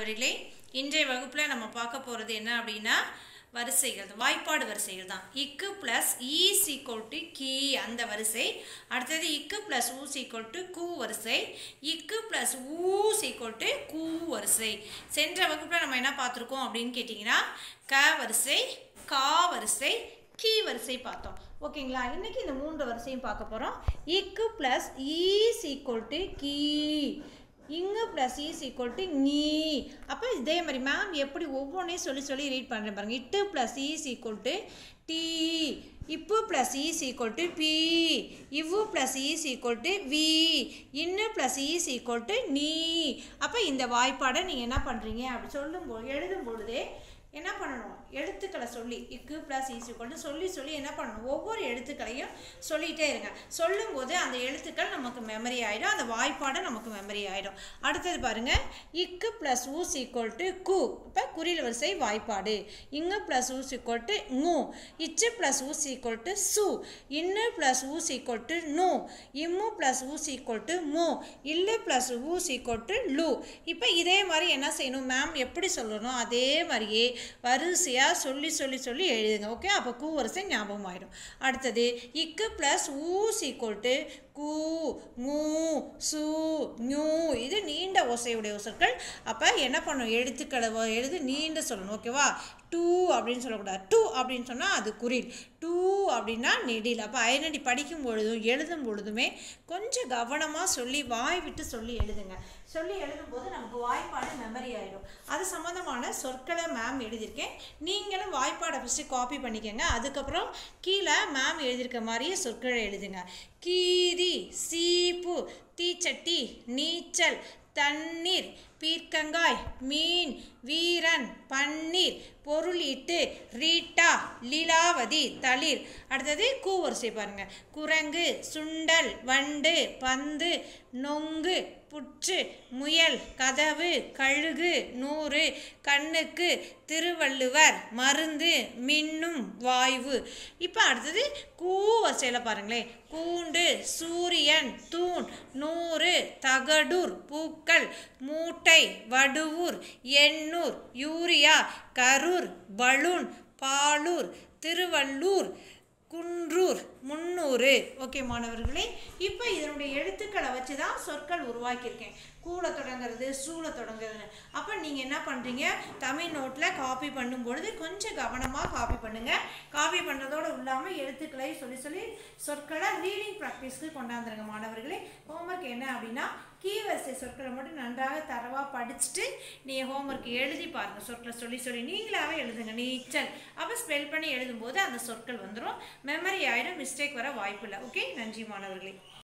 மாணவர்களே இன்றைய வகுப்பில் நம்ம பார்க்க போகிறது என்ன அப்படின்னா வரிசைகள் வாய்ப்பாடு வரிசைகள் தான் இக்கு ப்ளஸ் ஈ சீக்வல் டு கீ அந்த வரிசை அடுத்தது இக்கு ப்ளஸ் ஊ சீக்வல் டு கூ வரிசை இக்கு ப்ளஸ் ஊ சீக்வல் டு கூ வரிசை சென்ற வகுப்பில் நம்ம என்ன பார்த்துருக்கோம் அப்படின்னு கேட்டிங்கன்னா க வரிசை கா வரிசை கீ வரிசை பார்த்தோம் ஓகேங்களா இன்னைக்கு இந்த மூன்று வரிசையும் பார்க்க போகிறோம் இக்கு ப்ளஸ் ஈ சீக்வல் டு கீ இங்கு ப்ளஸ் இஸ் ஈக்குவல் டு நீ அப்போ இதே மாதிரி மேம் எப்படி ஒவ்வொன்றையும் சொல்லி சொல்லி ரீட் பண்ணுறேன் பாருங்கள் இட்டு ப்ளஸ் இஸ் ஈக்குவல் டு டி இப்பு ப்ளஸ் இஸ் ஈக்குவல் டு பி இவ்வு ப்ளஸ் இஸ் ஈக்குவல் டு வி இன்னு ப்ளஸ் இஸ் ஈக்குவல் டு நீ அப்போ இந்த வாய்ப்பாடை நீங்கள் என்ன பண்ணுறீங்க அப்படி சொல்லும்போது எழுதும் பொழுதே என்ன பண்ணணும் எழுத்துக்களை சொல்லி இக்கு ப்ளஸ் ஈஸி கொண்டு சொல்லி சொல்லி என்ன பண்ணணும் ஒவ்வொரு எழுத்துக்களையும் சொல்லிகிட்டே இருங்க சொல்லும்போது அந்த எழுத்துக்கள் நமக்கு மெமரி ஆகிடும் அந்த வாய்ப்பாடு நமக்கு மெமரி ஆகிடும் அடுத்தது பாருங்கள் இக்கு ப்ளஸ் ஊஸ் ஈக்குவல் டு கு இப்போ குறில் வரிசை வாய்ப்பாடு இங்கு ப்ளஸ் ஊஸ் ஈக்குவல் டு நூ இச்சு ப்ளஸ் ஊஸ் ஈக்குவல் டு சு இன்னு ப்ளஸ் ஊஸ் ஈக்குவல் டு நூ இம்மு ப்ளஸ் ஊஸ் ஈக்குவல் டு மூ இல்லு ப்ளஸ் ஊஸ் ஈக்குவல் டு லூ இப்போ இதே மாதிரி என்ன செய்யணும் மேம் எப்படி சொல்லணும் அதே மாதிரியே வரிசையாக சொல்லி சொல்லி சொல்லி எழுதுங்க ஓகே அப்போ கூ வரிசை ஞாபகம் ஆயிடும் அடுத்தது இக்கு ப்ளஸ் ஊஸ் ஈக்குவல் டு கூ மூ சு நியூ இது நீண்ட ஓசையுடைய சொற்கள் அப்போ என்ன பண்ணும் எழுத்துக்களை வ- எழுது நீண்ட சொல்லணும் ஓகேவா டூ அப்படின்னு சொல்லக்கூடாது டூ அப்படின்னு சொன்னால் அது குறில் டூ அப்படின்னா நெடில் அப்போ ஐடென்டி படிக்கும் பொழுதும் எழுதும் பொழுதுமே கொஞ்சம் கவனமாக சொல்லி வாய் விட்டு சொல்லி எழுதுங்க சொல்லி எழுதும்போது நமக்கு வாய்ப்பாடு மெமரி ஆகிடும் அது சம்மந்தமான சொற்களை மேம் எழுதியிருக்கேன் நீங்களும் வாய்ப்பாடை ஃபஸ்ட்டு காப்பி பண்ணிக்கோங்க அதுக்கப்புறம் கீழே மேம் எழுதியிருக்க மாதிரியே சொற்களை எழுதுங்க கீரி சீப்பு தீச்சட்டி நீச்சல் தண்ணீர் பீர்க்கங்காய் மீன் வீரன் பன்னீர் பொருளீட்டு ரீட்டா லீலாவதி தளிர் அடுத்தது கூ வரிசை பாருங்க குரங்கு சுண்டல் வண்டு பந்து நொங்கு புற்று முயல் கதவு கழுகு நூறு கண்ணுக்கு திருவள்ளுவர் மருந்து மின்னும் வாய்வு இப்போ அடுத்தது கூ வரிசையில் பாருங்களேன் கூண்டு சூரியன் தூண் நூறு தகடூர் பூக்கள் மூட்டை வடுவூர் எண்ணூர் யூரியா கரூர் பலூன் பாலூர் திருவள்ளூர் குன்றூர் முன்னூறு ஓகே மாணவர்களே இப்போ இதனுடைய எழுத்துக்களை வச்சு தான் சொற்கள் உருவாக்கியிருக்கேன் கூட தொடங்குறது சூழ தொடங்குறதுன்னு அப்போ நீங்கள் என்ன பண்ணுறீங்க தமிழ் நோட்டில் காப்பி பண்ணும்பொழுது கொஞ்சம் கவனமாக காப்பி பண்ணுங்கள் காப்பி பண்ணுறதோடு இல்லாமல் எழுத்துக்களை சொல்லி சொல்லி சொற்களை ரீடிங் ப்ராக்டிஸ்க்கு கொண்டாந்துருங்க மாணவர்களே ஹோம்ஒர்க் என்ன அப்படின்னா கீவரிசை சொற்களை மட்டும் நன்றாக தரவாக படிச்சுட்டு நீங்கள் ஹோம்ஒர்க் எழுதி பாருங்கள் சொற்களை சொல்லி சொல்லி நீங்களாவே எழுதுங்க நீச்சல் அப்போ ஸ்பெல் பண்ணி எழுதும்போது அந்த சொற்கள் வந்துடும் மெமரி ஆகிடும் மிஸ்டேக் வர வாய்ப்பு இல்லை ஓகே நன்றி மாணவர்களே